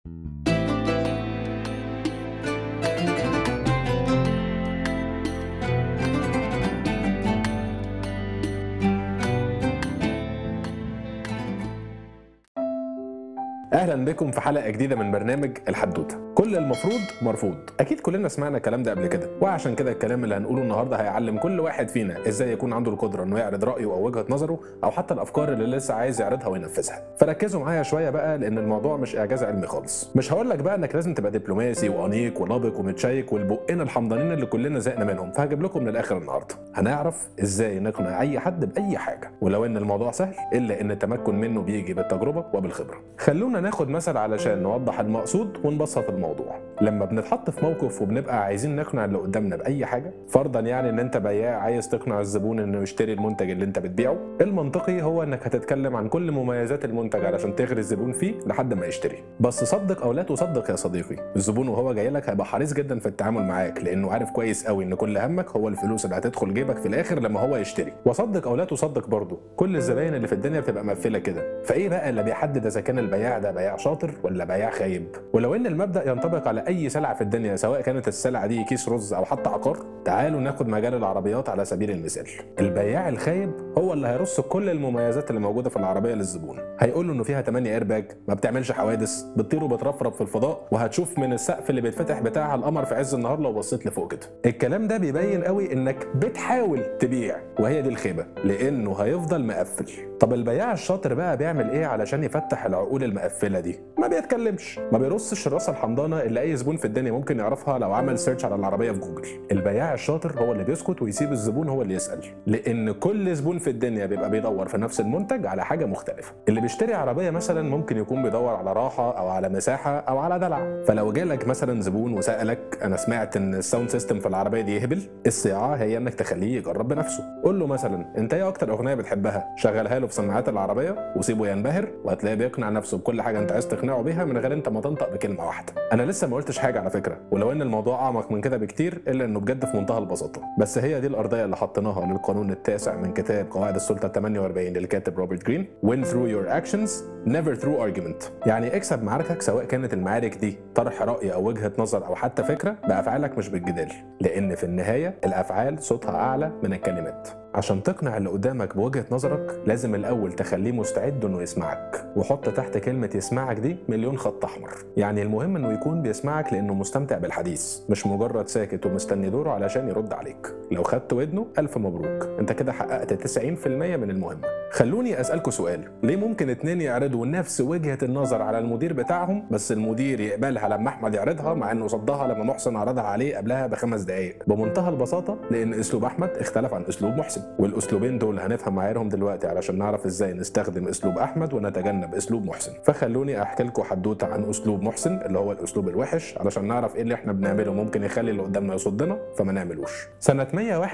اهلا بكم في حلقه جديده من برنامج الحدوته كل المفروض مرفوض اكيد كلنا سمعنا الكلام ده قبل كده وعشان كده الكلام اللي هنقوله النهارده هيعلم كل واحد فينا ازاي يكون عنده القدره انه يعرض رايه او وجهه نظره او حتى الافكار اللي لسه عايز يعرضها وينفذها فركزوا معايا شويه بقى لان الموضوع مش اعجاز علمي خالص مش هقول لك بقى انك لازم تبقى دبلوماسي وانيق ولابق ومتشيك والبقين الحمضانين اللي كلنا زهقنا منهم فهجيب لكم من الاخر النهارده هنعرف ازاي نقنع اي حد باي حاجه ولو ان الموضوع سهل الا ان التمكن منه بيجي بالتجربه وبالخبره خلونا ناخد مثل علشان نوضح المقصود ونبسط الموضوع لما بنتحط في موقف وبنبقى عايزين نقنع اللي قدامنا باي حاجه فرضا يعني ان انت بياع عايز تقنع الزبون انه يشتري المنتج اللي انت بتبيعه المنطقي هو انك هتتكلم عن كل مميزات المنتج علشان تغري الزبون فيه لحد ما يشتري بس صدق او لا تصدق يا صديقي الزبون وهو جاي لك هيبقى حريص جدا في التعامل معاك لانه عارف كويس قوي ان كل همك هو الفلوس اللي هتدخل جيبك في الاخر لما هو يشتري وصدق او لا تصدق برضه كل الزباين اللي في الدنيا بتبقى مقفله كده فايه بقى اللي بيحدد اذا كان البياع ده بياع شاطر ولا بياع خايب ولو ان المبدا ينطبق على اي سلعه في الدنيا سواء كانت السلعه دي كيس رز او حتى عقار تعالوا ناخد مجال العربيات على سبيل المثال البياع الخايب هو اللي هيرص كل المميزات اللي موجوده في العربيه للزبون هيقول له انه فيها 8 ايرباج ما بتعملش حوادث بتطير وبترفرف في الفضاء وهتشوف من السقف اللي بيتفتح بتاعها القمر في عز النهار لو بصيت لفوق كده الكلام ده بيبين قوي انك بتحاول تبيع وهي دي الخيبه لانه هيفضل مقفل طب البياع الشاطر بقى بيعمل ايه علشان يفتح العقول المقفله دي ما بيتكلمش ما بيرصش الرصه الحمضانه اللي اي زبون في الدنيا ممكن يعرفها لو عمل سيرش على العربيه في جوجل البياع الشاطر هو اللي بيسكت ويسيب الزبون هو اللي يسال لان كل زبون في الدنيا بيبقى بيدور في نفس المنتج على حاجه مختلفه اللي بيشتري عربيه مثلا ممكن يكون بيدور على راحه او على مساحه او على دلع فلو جالك مثلا زبون وسالك انا سمعت ان الساوند سيستم في العربيه دي يهبل الصياعه هي انك تخليه يجرب بنفسه قول له مثلا انت ايه اكتر اغنيه بتحبها شغلها له في سماعات العربيه وسيبه ينبهر وهتلاقيه بيقنع نفسه بكل حاجه انت عايز تقنعه بيها من غير انت ما تنطق بكلمه واحده انا لسه ما قلتش حاجه على فكره ولو ان الموضوع اعمق من كده بكتير الا انه بجد في منتهى البساطه بس هي دي الارضيه اللي حطيناها للقانون التاسع من كتاب قواعد السلطه 48 للكاتب روبرت جرين win through your actions never through argument يعني اكسب معاركك سواء كانت المعارك دي طرح راي او وجهه نظر او حتى فكره بافعالك مش بالجدال لان في النهايه الافعال صوتها اعلى من الكلمات عشان تقنع اللي قدامك بوجهه نظرك لازم الاول تخليه مستعد انه يسمعك وحط تحت كلمه يسمعك دي مليون خط احمر يعني المهم انه يكون بيسمعك لانه مستمتع بالحديث مش مجرد ساكت ومستني دوره علشان يرد عليك لو خدت ودنه الف مبروك انت كده حققت 90% من المهمه خلوني اسالكوا سؤال ليه ممكن اتنين يعرضوا نفس وجهه النظر على المدير بتاعهم بس المدير يقبلها لما احمد يعرضها مع انه صدها لما محسن عرضها عليه قبلها بخمس دقائق بمنتهى البساطه لان اسلوب احمد اختلف عن اسلوب محسن والاسلوبين دول هنفهم معاييرهم دلوقتي علشان نعرف ازاي نستخدم اسلوب احمد ونتجنب اسلوب محسن فخلوني احكي لكم حدوته عن اسلوب محسن اللي هو الاسلوب الوحش علشان نعرف ايه اللي احنا بنعمله ممكن يخلي اللي قدامنا يصدنا فما نعملوش سنه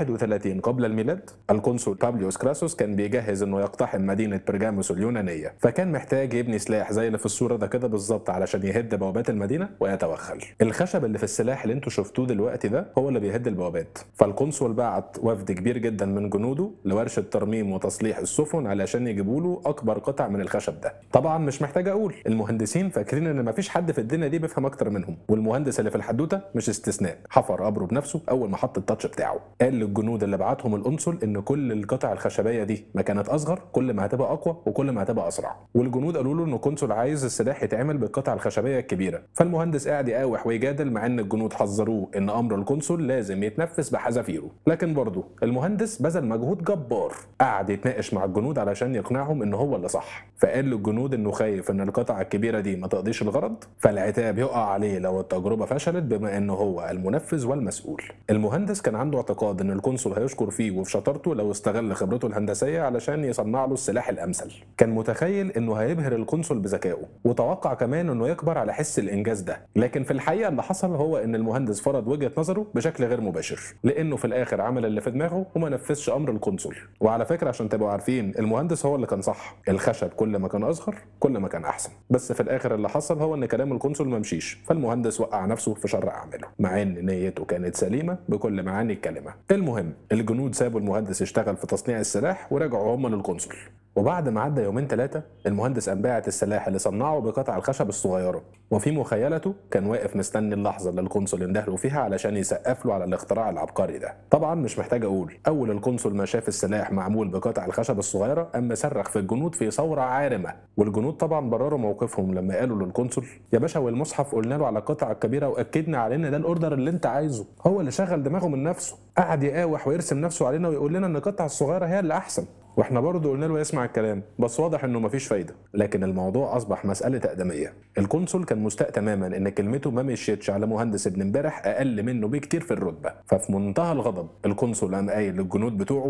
131 قبل الميلاد القنصل بابليوس كراسوس كان بيجهز انه يقتحم مدينه برجاموس اليونانيه فكان محتاج يبني سلاح زي اللي في الصوره ده كده بالظبط علشان يهد بوابات المدينه ويتوغل الخشب اللي في السلاح اللي انتوا شفتوه دلوقتي ده هو اللي بيهد البوابات فالقنصل بعت وفد كبير جدا من جنوده لورشه ترميم وتصليح السفن علشان يجيبوا له اكبر قطع من الخشب ده طبعا مش محتاج اقول المهندسين فاكرين ان مفيش حد في الدنيا دي بيفهم اكتر منهم والمهندس اللي في الحدوته مش استثناء حفر قبره بنفسه اول ما حط التاتش بتاعه قال للجنود اللي بعتهم القنصل ان كل القطع الخشبيه دي ما كانت اصغر كل ما هتبقى اقوى وكل ما هتبقى اسرع والجنود قالوا له ان القنصل عايز السلاح يتعمل بالقطع الخشبيه الكبيره فالمهندس قاعد يقاوح ويجادل مع ان الجنود حذروه ان امر القنصل لازم يتنفذ بحذافيره لكن برضه المهندس بذل مجهود جبار قعد يتناقش مع الجنود علشان يقنعهم ان هو اللي صح فقال للجنود انه خايف ان القطع الكبيره دي ما تقضيش الغرض فالعتاب يقع عليه لو التجربه فشلت بما انه هو المنفذ والمسؤول المهندس كان عنده اعتقاد ان القنصل هيشكر فيه وفي شطارته لو استغل خبرته الهندسيه علشان يصنع له السلاح الامثل كان متخيل انه هيبهر القنصل بذكائه وتوقع كمان انه يكبر على حس الانجاز ده لكن في الحقيقه اللي حصل هو ان المهندس فرض وجهه نظره بشكل غير مباشر لانه في الاخر عمل اللي في دماغه وما نفذش امر القنصل وعلى فكره عشان تبقوا عارفين المهندس هو اللي كان صح الخشب كل ما كان اصغر كل ما كان احسن بس في الاخر اللي حصل هو ان كلام القنصل ما مشيش فالمهندس وقع نفسه في شر اعماله مع ان نيته كانت سليمه بكل معاني الكلمه المهم الجنود سابوا المهندس يشتغل في تصنيع السلاح ورجعوا هم للقنصل وبعد ما عدى يومين ثلاثه المهندس قام باعت السلاح اللي صنعه بقطع الخشب الصغيره وفي مخيلته كان واقف مستني اللحظه اللي القنصل يندهله فيها علشان يسقف له على الاختراع العبقري ده طبعا مش محتاج اقول اول القنصل ما شاف السلاح معمول بقطع الخشب الصغيره قام مصرخ في الجنود في ثوره عارمه والجنود طبعا برروا موقفهم لما قالوا للقنصل يا باشا والمصحف قلنا له على القطعه الكبيره واكدنا على ان ده الاوردر اللي انت عايزه هو اللي شغل دماغه من نفسه قعد يقاوح ويرسم نفسه علينا ويقول لنا ان القطعه الصغيره هي اللي احسن واحنا برضه قلنا له يسمع الكلام بس واضح انه مفيش فايده لكن الموضوع اصبح مساله اقدميه القنصل كان مستاء تماما ان كلمته ما مشيتش على مهندس ابن امبارح اقل منه بكتير في الرتبه ففي منتهى الغضب القنصل قام قايل للجنود بتوعه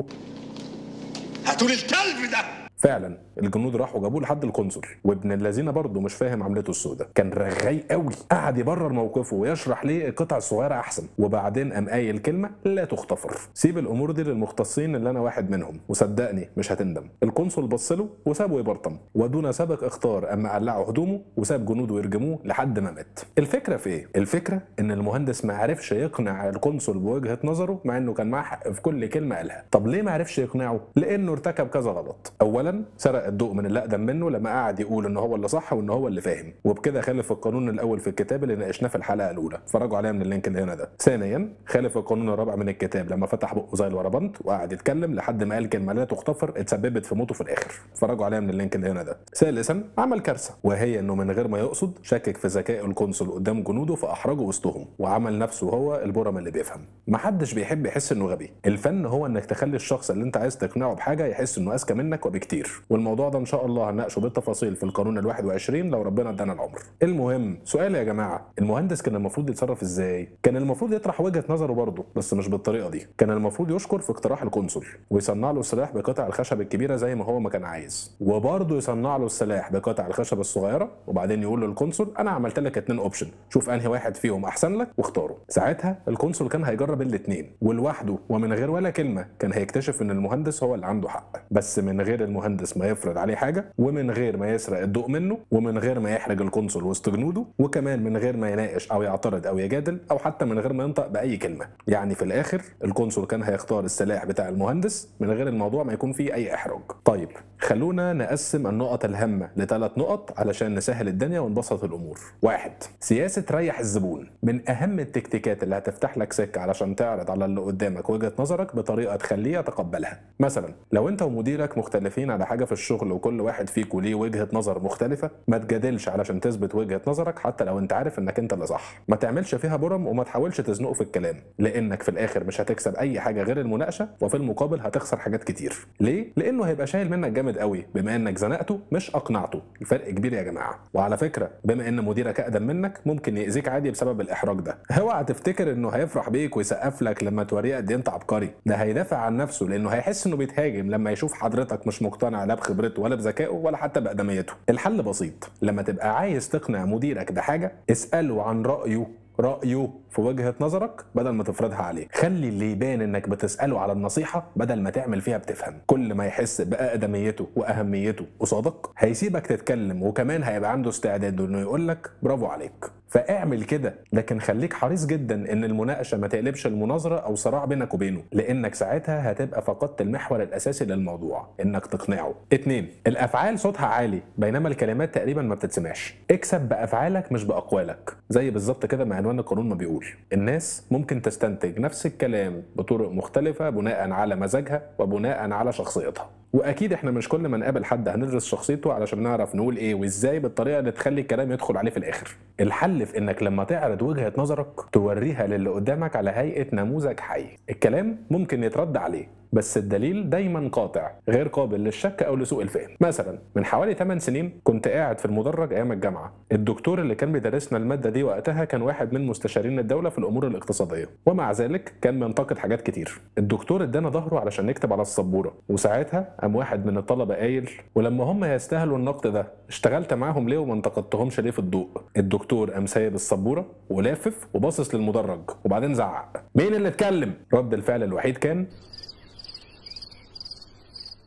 هاتوا لي الكلب ده فعلا الجنود راحوا جابوه لحد القنصل وابن الذين برضه مش فاهم عملته السوداء كان رغاي قوي قعد يبرر موقفه ويشرح ليه القطع الصغيره احسن وبعدين قام قايل كلمه لا تغتفر سيب الامور دي للمختصين اللي انا واحد منهم وصدقني مش هتندم القنصل بص له وسابه يبرطم ودون سابق اختار اما قلعوا هدومه وساب جنوده يرجموه لحد ما مات الفكره في ايه الفكره ان المهندس ما عرفش يقنع القنصل بوجهه نظره مع انه كان معاه حق في كل كلمه قالها طب ليه ما عرفش يقنعه لانه ارتكب كذا غلط اولا سرق الضوء من اللي اقدم منه لما قعد يقول ان هو اللي صح وان هو اللي فاهم وبكده خالف القانون الاول في الكتاب اللي ناقشناه في الحلقه الاولى اتفرجوا عليها من اللينك اللي هنا ده ثانيا خالف القانون الرابع من الكتاب لما فتح بقه زي الوربنت وقعد يتكلم لحد ما قال كلمه لا تغتفر اتسببت في موته في الاخر اتفرجوا عليها من اللينك اللي هنا ده ثالثا عمل كارثه وهي انه من غير ما يقصد شكك في ذكاء القنصل قدام جنوده فاحرجه وسطهم وعمل نفسه هو البرم اللي بيفهم محدش بيحب يحس انه غبي الفن هو انك تخلي الشخص اللي انت عايز تقنعه بحاجه يحس انه اذكى منك وبكتير والموضوع ده ان شاء الله هنناقشه بالتفاصيل في القانون ال21 لو ربنا ادانا العمر المهم سؤال يا جماعه المهندس كان المفروض يتصرف ازاي كان المفروض يطرح وجهه نظره برضه بس مش بالطريقه دي كان المفروض يشكر في اقتراح القنصل ويصنع له السلاح بقطع الخشب الكبيره زي ما هو ما كان عايز وبرضه يصنع له السلاح بقطع الخشب الصغيره وبعدين يقول للقنصل انا عملت لك اتنين اوبشن شوف انهي واحد فيهم احسن لك واختاره ساعتها القنصل كان هيجرب الاثنين ولوحده ومن غير ولا كلمه كان هيكتشف ان المهندس هو اللي عنده حق بس من غير المهندس ما يفرض عليه حاجه ومن غير ما يسرق الضوء منه ومن غير ما يحرج القنصل وسط جنوده وكمان من غير ما يناقش او يعترض او يجادل او حتى من غير ما ينطق باي كلمه يعني في الاخر القنصل كان هيختار السلاح بتاع المهندس من غير الموضوع ما يكون فيه اي احراج طيب خلونا نقسم النقط الهامه لثلاث نقط علشان نسهل الدنيا ونبسط الامور واحد سياسه ريح الزبون من اهم التكتيكات اللي هتفتح لك سكه علشان تعرض على اللي قدامك وجهه نظرك بطريقه تخليه يتقبلها مثلا لو انت ومديرك مختلفين على حاجه في الشغل وكل واحد فيكم ليه وجهه نظر مختلفه ما تجادلش علشان تثبت وجهه نظرك حتى لو انت عارف انك انت اللي صح ما تعملش فيها برم وما تحاولش تزنقه في الكلام لانك في الاخر مش هتكسب اي حاجه غير المناقشه وفي المقابل هتخسر حاجات كتير ليه لانه هيبقى شايل منك جامد قوي بما انك زنقته مش اقنعته الفرق كبير يا جماعه وعلى فكره بما ان مديرك اقدم منك ممكن يأذيك عادي بسبب الاحراج ده اوعى تفتكر انه هيفرح بيك ويسقف لك لما توريه قد إيه انت عبقري ده هيدافع عن نفسه لانه هيحس انه بيتهاجم لما يشوف حضرتك مش مقتنع لا بخبرته ولا بذكائه ولا حتى باقدميته الحل بسيط لما تبقى عايز تقنع مديرك بحاجه اساله عن رايه رأيه في وجهة نظرك بدل ما تفرضها عليه خلي اللي يبان انك بتسأله على النصيحة بدل ما تعمل فيها بتفهم كل ما يحس بأقدميته وأهميته قصادك هيسيبك تتكلم وكمان هيبقى عنده استعداد انه يقول لك برافو عليك فاعمل كده لكن خليك حريص جدا ان المناقشه ما تقلبش المناظره او صراع بينك وبينه لانك ساعتها هتبقى فقدت المحور الاساسي للموضوع انك تقنعه اتنين الافعال صوتها عالي بينما الكلمات تقريبا ما بتتسمعش اكسب بافعالك مش باقوالك زي بالظبط كده ما عنوان القانون ما بيقول الناس ممكن تستنتج نفس الكلام بطرق مختلفه بناء على مزاجها وبناء على شخصيتها واكيد احنا مش كل ما نقابل حد هندرس شخصيته علشان نعرف نقول ايه وازاي بالطريقه اللي تخلي الكلام يدخل عليه في الاخر الحل في انك لما تعرض وجهه نظرك توريها للي قدامك على هيئه نموذج حي الكلام ممكن يترد عليه بس الدليل دايما قاطع غير قابل للشك او لسوء الفهم مثلا من حوالي 8 سنين كنت قاعد في المدرج ايام الجامعه الدكتور اللي كان بيدرسنا الماده دي وقتها كان واحد من مستشارين الدوله في الامور الاقتصاديه ومع ذلك كان بينتقد حاجات كتير الدكتور ادانا ظهره علشان نكتب على السبوره وساعتها قام واحد من الطلبه قايل ولما هم يستاهلوا النقد ده اشتغلت معاهم ليه وما انتقدتهمش ليه في الضوء الدكتور قام سايب السبوره ولافف وباصص للمدرج وبعدين زعق مين اللي اتكلم رد الفعل الوحيد كان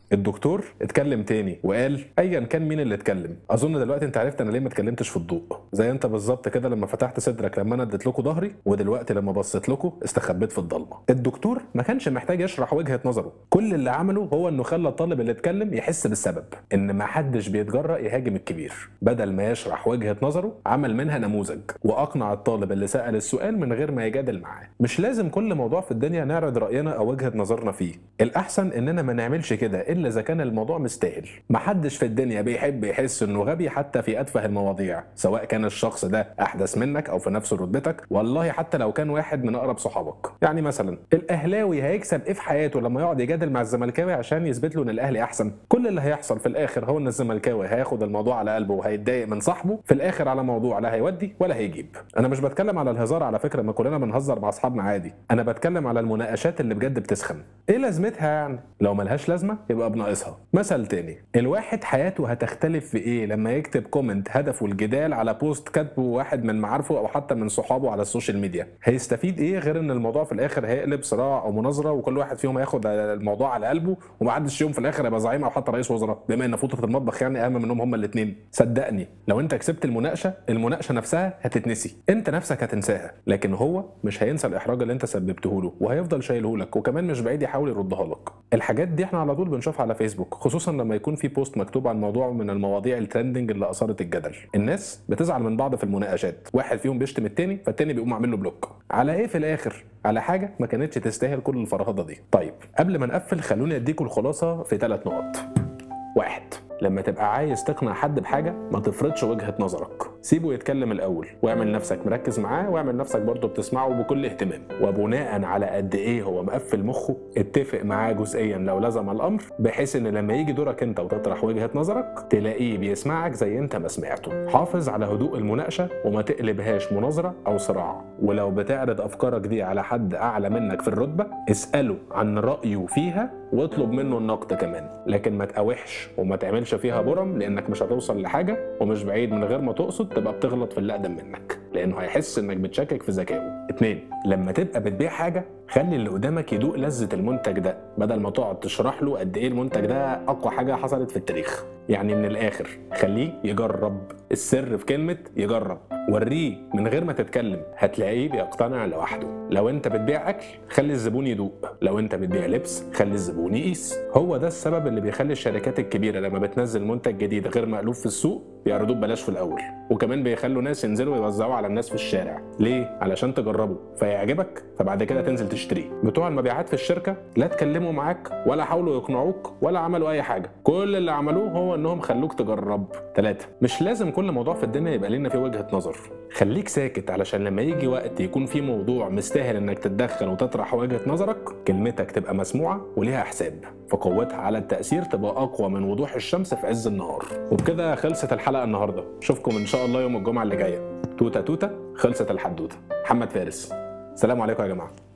الدكتور اتكلم تاني وقال ايا كان مين اللي اتكلم اظن دلوقتي انت عرفت انا ليه ما اتكلمتش في الضوء زي انت بالظبط كده لما فتحت صدرك لما انا اديت لكم ظهري ودلوقتي لما بصيت لكم استخبيت في الضلمه الدكتور ما كانش محتاج يشرح وجهه نظره كل اللي عمله هو انه خلى الطالب اللي اتكلم يحس بالسبب ان ما حدش بيتجرأ يهاجم الكبير بدل ما يشرح وجهه نظره عمل منها نموذج واقنع الطالب اللي سأل السؤال من غير ما يجادل معاه مش لازم كل موضوع في الدنيا نعرض رأينا او وجهه نظرنا فيه الاحسن اننا ما نعملش كده الا اذا كان الموضوع مستاهل محدش في الدنيا بيحب يحس انه غبي حتى في اتفه المواضيع سواء كان الشخص ده احدث منك او في نفس رتبتك والله حتى لو كان واحد من اقرب صحابك يعني مثلا الاهلاوي هيكسب ايه في حياته لما يقعد يجادل مع الزملكاوي عشان يثبت له ان الاهلي احسن كل اللي هيحصل في الاخر هو ان الزملكاوي هياخد الموضوع على قلبه وهيتضايق من صاحبه في الاخر على موضوع لا هيودي ولا هيجيب انا مش بتكلم على الهزار على فكره ما كلنا بنهزر مع اصحابنا عادي انا بتكلم على المناقشات اللي بجد بتسخن ايه لازمتها يعني لو ملهاش لازمه يبقى بناقصها مثل تاني الواحد حياته هتختلف في ايه لما يكتب كومنت هدفه الجدال على بوست كاتبه واحد من معارفه او حتى من صحابه على السوشيال ميديا هيستفيد ايه غير ان الموضوع في الاخر هيقلب صراع او مناظره وكل واحد فيهم هياخد الموضوع على قلبه ومحدش يوم في الاخر هيبقى زعيم او حتى رئيس وزراء بما ان فوطه المطبخ يعني اهم منهم هما الاثنين صدقني لو انت كسبت المناقشه المناقشه نفسها هتتنسي انت نفسك هتنساها لكن هو مش هينسى الاحراج اللي انت سببته له وهيفضل شايله لك وكمان مش بعيد يحاول يردها لك الحاجات دي احنا على طول بنشوفها على فيسبوك خصوصا لما يكون في بوست مكتوب عن موضوع من المواضيع الترندنج اللي اثارت الجدل الناس بتزعل من بعض في المناقشات واحد فيهم بيشتم التاني فالتاني بيقوم عامل له بلوك على ايه في الاخر على حاجه ما كانتش تستاهل كل الفرهده دي طيب قبل ما نقفل خلوني اديكم الخلاصه في ثلاث نقط واحد لما تبقى عايز تقنع حد بحاجة ما تفرضش وجهة نظرك سيبه يتكلم الأول واعمل نفسك مركز معاه واعمل نفسك برضه بتسمعه بكل اهتمام وبناء على قد إيه هو مقفل مخه اتفق معاه جزئيا لو لزم الأمر بحيث إن لما يجي دورك أنت وتطرح وجهة نظرك تلاقيه بيسمعك زي أنت ما سمعته حافظ على هدوء المناقشة وما تقلبهاش مناظرة أو صراع ولو بتعرض أفكارك دي على حد أعلى منك في الرتبة اسأله عن رأيه فيها واطلب منه النقد كمان لكن ما تقاوحش وما تعملش فيها برم لانك مش هتوصل لحاجه ومش بعيد من غير ما تقصد تبقى بتغلط في اللي اقدم منك لانه هيحس انك بتشكك في ذكائه اتنين لما تبقى بتبيع حاجه خلي اللي قدامك يدوق لذة المنتج ده بدل ما تقعد تشرح له قد ايه المنتج ده اقوى حاجه حصلت في التاريخ يعني من الاخر خليه يجرب السر في كلمه يجرب وريه من غير ما تتكلم هتلاقيه بيقتنع لوحده لو انت بتبيع اكل خلي الزبون يدوق لو انت بتبيع لبس خلي الزبون يقيس هو ده السبب اللي بيخلي الشركات الكبيره لما بتنزل منتج جديد غير مألوف في السوق بيعرضوه ببلاش في الاول وكمان بيخلوا ناس ينزلوا يوزعوه على الناس في الشارع ليه علشان تجربه فيعجبك فبعد كده تنزل تشتريه بتوع المبيعات في الشركه لا اتكلموا معاك ولا حاولوا يقنعوك ولا عملوا اي حاجه كل اللي عملوه هو انهم خلوك تجرب ثلاثة مش لازم كل موضوع في الدنيا يبقى لنا فيه وجهه نظر خليك ساكت علشان لما يجي وقت يكون في موضوع مستاهل انك تتدخل وتطرح وجهه نظرك كلمتك تبقى مسموعه وليها حساب فقوتها على التاثير تبقى اقوى من وضوح الشمس في عز النهار وبكده خلصت الحلقه النهارده اشوفكم ان شاء الله يوم الجمعه اللي جايه توته توته خلصت الحدوته محمد فارس سلام عليكم يا جماعه